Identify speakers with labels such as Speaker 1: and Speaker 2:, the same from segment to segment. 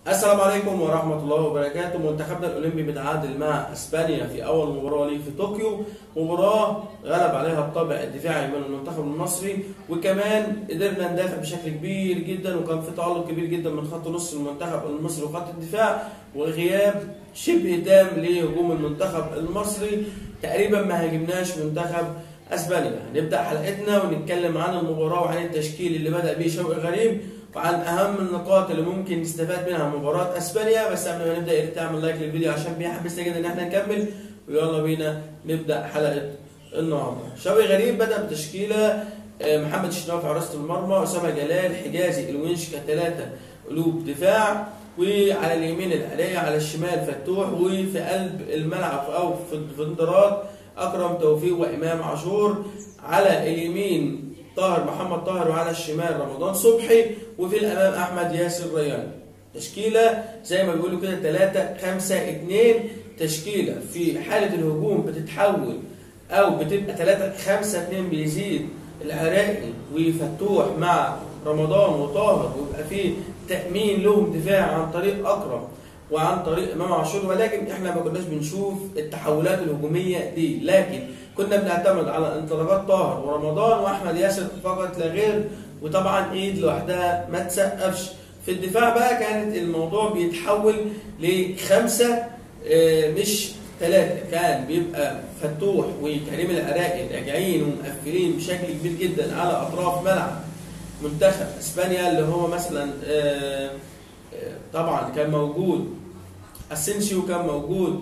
Speaker 1: السلام عليكم ورحمة الله وبركاته منتخبنا الأولمبي متعادل مع أسبانيا في أول مباراة ليه في طوكيو مباراة غلب عليها الطابع الدفاعي من المنتخب المصري وكمان قدرنا ندافع بشكل كبير جدا وكان في تألق كبير جدا من خط نص المنتخب المصري وخط الدفاع وغياب شبه تام لهجوم المنتخب المصري تقريبا ما هاجمناش منتخب اسبانيا هنبدا حلقتنا ونتكلم عن المباراه وعن التشكيل اللي بدا بيه شوقي غريب وعن اهم النقاط اللي ممكن نستفاد منها من مباراه اسبانيا بس قبل ما نبدا يا ريت تعمل لايك للفيديو عشان بيحبسنا جدا ان احنا نكمل ويلا بينا نبدا حلقه النهارده شوقي غريب بدا بتشكيله آه، محمد الشناوي في حراسه المرمى اسامه جلال حجازي الونش كثلاثه قلوب دفاع وعلى اليمين العليا على الشمال فتوح وفي قلب الملعب او في الفندرات اكرم توفيق وامام عاشور على اليمين طاهر محمد طاهر وعلى الشمال رمضان صبحي وفي الامام احمد ياسر ريان تشكيله زي ما بيقولوا كده 3 5 2 تشكيله في حاله الهجوم بتتحول او بتبقى 3 5 2 بيزيد العراقي وفتوح مع رمضان وطاهر ويبقى في تامين لهم دفاع عن طريق اكرم وعن طريق امام عاشور ولكن احنا ما كناش بنشوف التحولات الهجوميه دي لكن كنا بنعتمد على انطلاقات طاهر ورمضان واحمد ياسر فقط لا غير وطبعا ايد لوحدها ما تسقفش في الدفاع بقى كانت الموضوع بيتحول لخمسه آه، مش ثلاثه كان بيبقى فتوح وكريم العراقي راجعين ومقفلين بشكل كبير جدا على اطراف ملعب منتخب اسبانيا اللي هو مثلا آه، طبعا كان موجود اسينسيو كان موجود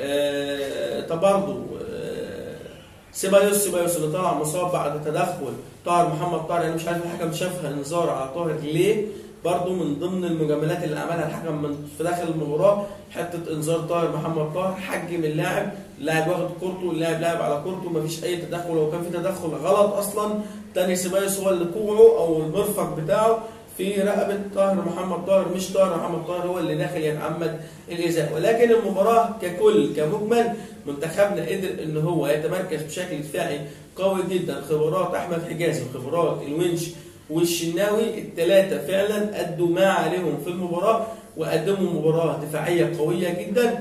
Speaker 1: آه، طب برضه آه، سيبايوس سيبايوس اللي طلع مصاب بعد تدخل طاهر محمد طاهر انا مش عارف الحكم شافها انذار على طاهر ليه برضه من ضمن المجاملات اللي عملها الحكم من في داخل المباراه حته انذار طاهر محمد طاهر حجم اللاعب اللاعب واخد كورته اللاعب لاعب على كورته مفيش اي تدخل لو كان في تدخل غلط اصلا تاني سيبايوس هو اللي كوعه او المرفق بتاعه في رقبه طاهر محمد طاهر مش طاهر محمد طاهر هو اللي داخل يتعمد الايذاء ولكن المباراه ككل كمجمل منتخبنا قدر ان هو يتمركز بشكل دفاعي قوي جدا خبرات احمد حجازي وخبرات الونش والشناوي الثلاثه فعلا ادوا ما عليهم في المباراه وقدموا مباراه دفاعيه قويه جدا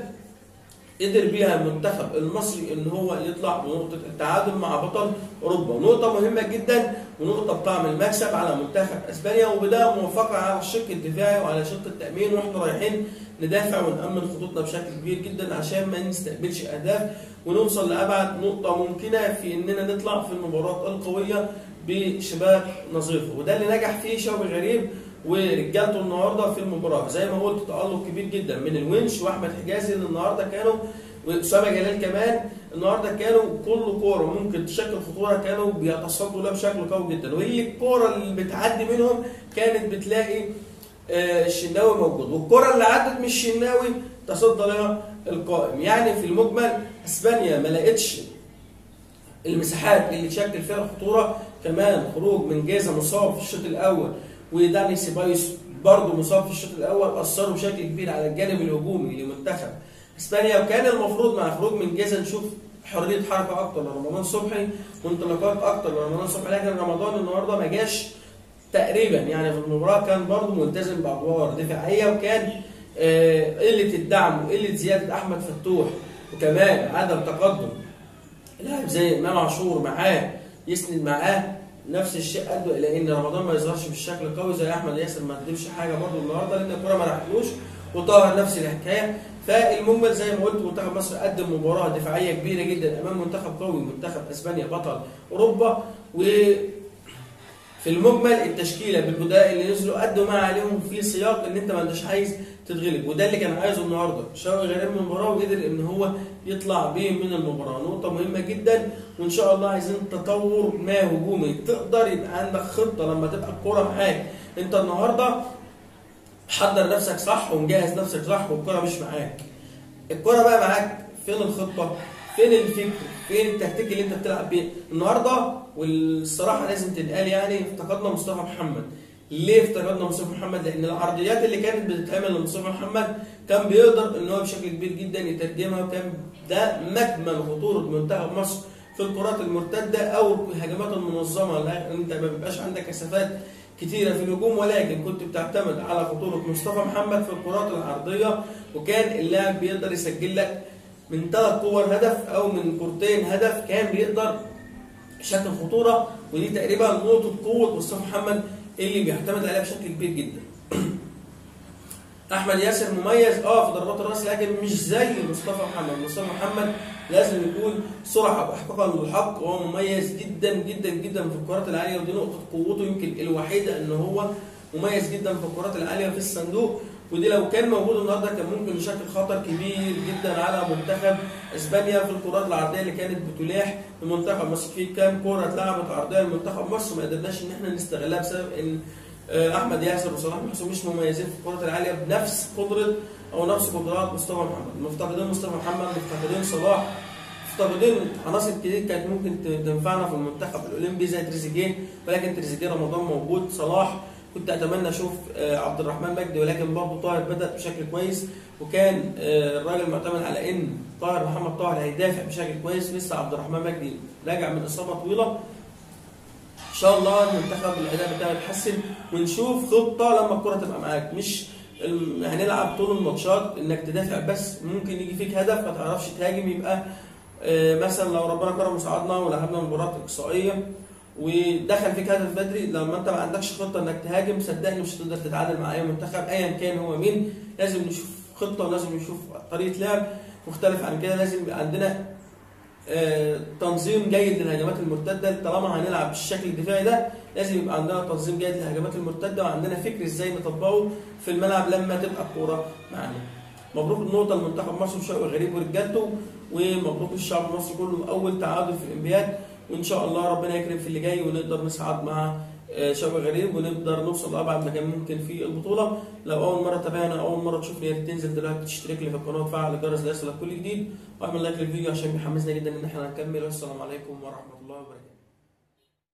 Speaker 1: قدر بيها المنتخب المصري ان هو يطلع بنقطه التعادل مع بطل اوروبا ونقطه مهمه جدا ونقطه بطعم المكسب على منتخب اسبانيا وبدا موافقه على الشق الدفاعي وعلى شق التامين واحنا رايحين ندافع ونامن خطوطنا بشكل كبير جدا عشان ما نستقبلش اهداف ونوصل لابعد نقطه ممكنه في اننا نطلع في المباراه القويه بشباك نظيفه وده اللي نجح فيه شوقي غريب ورجالته النهارده في المباراه زي ما قلت تالق كبير جدا من الونش واحمد حجازي اللي النهارده كانوا واسامه جلال كمان النهارده كانوا كل كوره ممكن تشكل خطوره كانوا بيتصدوا لها بشكل قوي جدا وهي الكوره اللي بتعدي منهم كانت بتلاقي آه، الشناوي موجود والكره اللي عدت من الشناوي تصدى لها القائم يعني في المجمل اسبانيا ما لقتش المساحات اللي تشكل فيها الخطوره كمان خروج من جيزه مصاب في الشوط الاول وداني سيبايوس برضه مصاب في الشوط الاول اثروا بشكل كبير على الجانب الهجومي لمنتخب اسبانيا وكان المفروض مع خروج من جيزه نشوف حريه حركه اكتر لرمضان صبحي وانطلاقات اكتر لرمضان صبحي لكن رمضان النهارده ما جاش تقريبا يعني في المباراه كان برضه ملتزم بادوار دفاعيه وكان آه، قله الدعم وقله زياده احمد فتوح وكمان عدم تقدم لاعب زي امام عاشور معاه يسند معاه نفس الشيء ادوا الى ان رمضان ما يظهرش بالشكل القوي زي احمد ياسر ما قدمش حاجه برضه النهارده لان الكوره ما راحتلوش وطاهر نفس الحكايه فالمجمل زي ما قلت منتخب مصر قدم مباراه دفاعيه كبيره جدا امام منتخب قوي منتخب اسبانيا بطل اوروبا و في المجمل التشكيله بالبدلاء اللي نزلوا قدوا ما عليهم في سياق ان انت ما انتش عايز تتغلب وده اللي كان عايزه النهارده شوقي غريب من المباراه وقدر ان هو يطلع بيه من المباراه نقطه مهمه جدا وان شاء الله عايزين تطور ما هجومي تقدر يبقى عندك خطه لما تبقى الكوره معاك انت النهارده حضر نفسك صح ومجهز نفسك صح والكوره مش معاك الكوره بقى معاك فين الخطه فين الفكر فين التكتيك اللي انت بتلعب بيه النهارده والصراحه لازم تتقال يعني افتقدنا مصطفى محمد ليه افتقدنا مصطفى محمد لان العرضيات اللي كانت بتتعمل لمصطفى محمد كان بيقدر ان هو بشكل كبير جدا يترجمها وكان ده مكمن خطوره منتخب مصر في الكرات المرتده او الهجمات المنظمه لا انت ما بيبقاش عندك كثافات كتيره في الهجوم ولكن كنت بتعتمد على خطوره مصطفى محمد في الكرات العرضيه وكان اللاعب بيقدر يسجل لك من ثلاث كور هدف او من كورتين هدف كان بيقدر يشكل خطوره ودي تقريبا نقطه قوه مصطفى محمد اللي بيعتمد عليها بشكل كبير جدا. احمد ياسر مميز اه في ضربات الراس لكن مش زي مصطفى محمد، مصطفى محمد لازم يكون سرعه واحقاقا للحق وهو مميز جدا جدا جدا في الكرات العاليه ودي نقطه قوته يمكن الوحيده ان هو مميز جدا في الكرات العاليه في الصندوق ودي لو كان موجود النهارده كان ممكن يشكل خطر كبير جدا على منتخب اسبانيا في الكرات العرضيه اللي كانت بتلاح لمنتخب مصر في كام كوره اتلعبت عرضيه لمنتخب مصر ما قدرناش ان احنا نستغلها بسبب ان احمد ياسر وصلاح محسن مش مميزين في الكرات العاليه بنفس قدره او نفس قدرات مصطفى محمد مفتقدين مصطفى محمد مفتقدين صلاح مفتقدين عناصر كتير كانت ممكن تنفعنا في المنتخب الاولمبي زي تريزيجيه ولكن تريزيجيه رمضان موجود صلاح كنت اتمنى اشوف عبد الرحمن مجدي ولكن برضه طاهر بدا بشكل كويس وكان الراجل معتمد على ان طاهر محمد طاهر هيدافع بشكل كويس لسه عبد الرحمن مجدي راجع من اصابه طويله ان شاء الله المنتخب الاداء بتاعه يتحسن ونشوف خطه لما الكره تبقى معاك مش هنلعب طول الماتشات انك تدافع بس ممكن يجي فيك هدف ما تعرفش تهاجم يبقى مثلا لو ربنا كرم وصعدنا ولعبنا مباراه اقصائيه ودخل فيك هدف بدري لما انت ما عندكش خطه انك تهاجم صدقني مش هتقدر تتعادل مع اي منتخب ايا كان هو مين لازم نشوف خطه ولازم نشوف طريقه لعب مختلف عن كده لازم يبقى عندنا آه تنظيم جيد للهجمات المرتده طالما هنلعب بالشكل الدفاعي ده لازم يبقى عندنا تنظيم جيد للهجمات المرتده وعندنا فكر ازاي نطبقه في الملعب لما تبقى الكوره معانا مبروك النقطه لمنتخب مصر وشوقي غريب ورجالته ومبروك للشعب المصري كله اول تعادل في الانبياد وان شاء الله ربنا يكرم في اللي جاي ونقدر نصعد مع شوقي غريب ونقدر نوصل لابعد مكان ممكن في البطوله لو اول مره تابعنا اول مره تشوفني يا ريت تنزل دلوقتي تشترك لي في القناه وتفعل الجرس ليصلك كل جديد واعمل لايك للفيديو عشان بيحمسنا جدا ان احنا نكمل والسلام عليكم ورحمه الله وبركاته